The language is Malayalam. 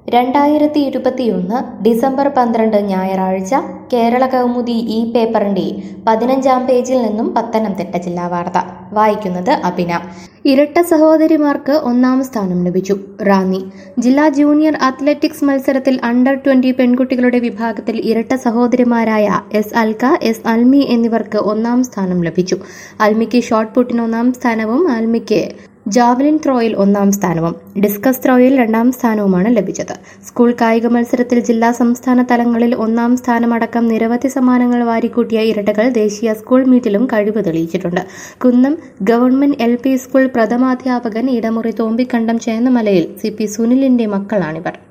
രണ്ടായിരത്തി ഇരുപത്തിയൊന്ന് ഡിസംബർ പന്ത്രണ്ട് ഞായറാഴ്ച കേരള കൗമുദി ഈ പേപ്പറിന്റെ പതിനഞ്ചാം പേജിൽ നിന്നും പത്തനംതിട്ട ജില്ലാ വാർത്ത വായിക്കുന്നത് അഭിന ഇരട്ട സഹോദരിമാർക്ക് ഒന്നാം സ്ഥാനം ലഭിച്ചു റാന്നി ജില്ലാ ജൂനിയർ അത്ലറ്റിക്സ് മത്സരത്തിൽ അണ്ടർ ട്വന്റി പെൺകുട്ടികളുടെ വിഭാഗത്തിൽ ഇരട്ട സഹോദരിമാരായ എസ് അൽക എസ് അൽമി എന്നിവർക്ക് ഒന്നാം സ്ഥാനം ലഭിച്ചു അൽമിക്ക് ഷോട്ട് പുട്ടിന് ഒന്നാം സ്ഥാനവും അൽമിക്ക് ജാവലിൻ ത്രോയിൽ ഒന്നാം സ്ഥാനവും ഡിസ്കസ് ത്രോയിൽ രണ്ടാം സ്ഥാനവുമാണ് ലഭിച്ചത് സ്കൂൾ കായിക മത്സരത്തിൽ ജില്ലാ സംസ്ഥാന തലങ്ങളിൽ ഒന്നാം സ്ഥാനമടക്കം നിരവധി സമ്മാനങ്ങൾ വാരിക്കൂട്ടിയ ഇരട്ടകൾ ദേശീയ സ്കൂൾ മീറ്റിലും കഴിവ് തെളിയിച്ചിട്ടുണ്ട് Kunnam government L P school പ്രഥമാധ്യാപകൻ ഇടമുറി തോമ്പിക്കണ്ടം ചേന്നമലയിൽ സി പി സുനിലിന്റെ മക്കളാണിവർ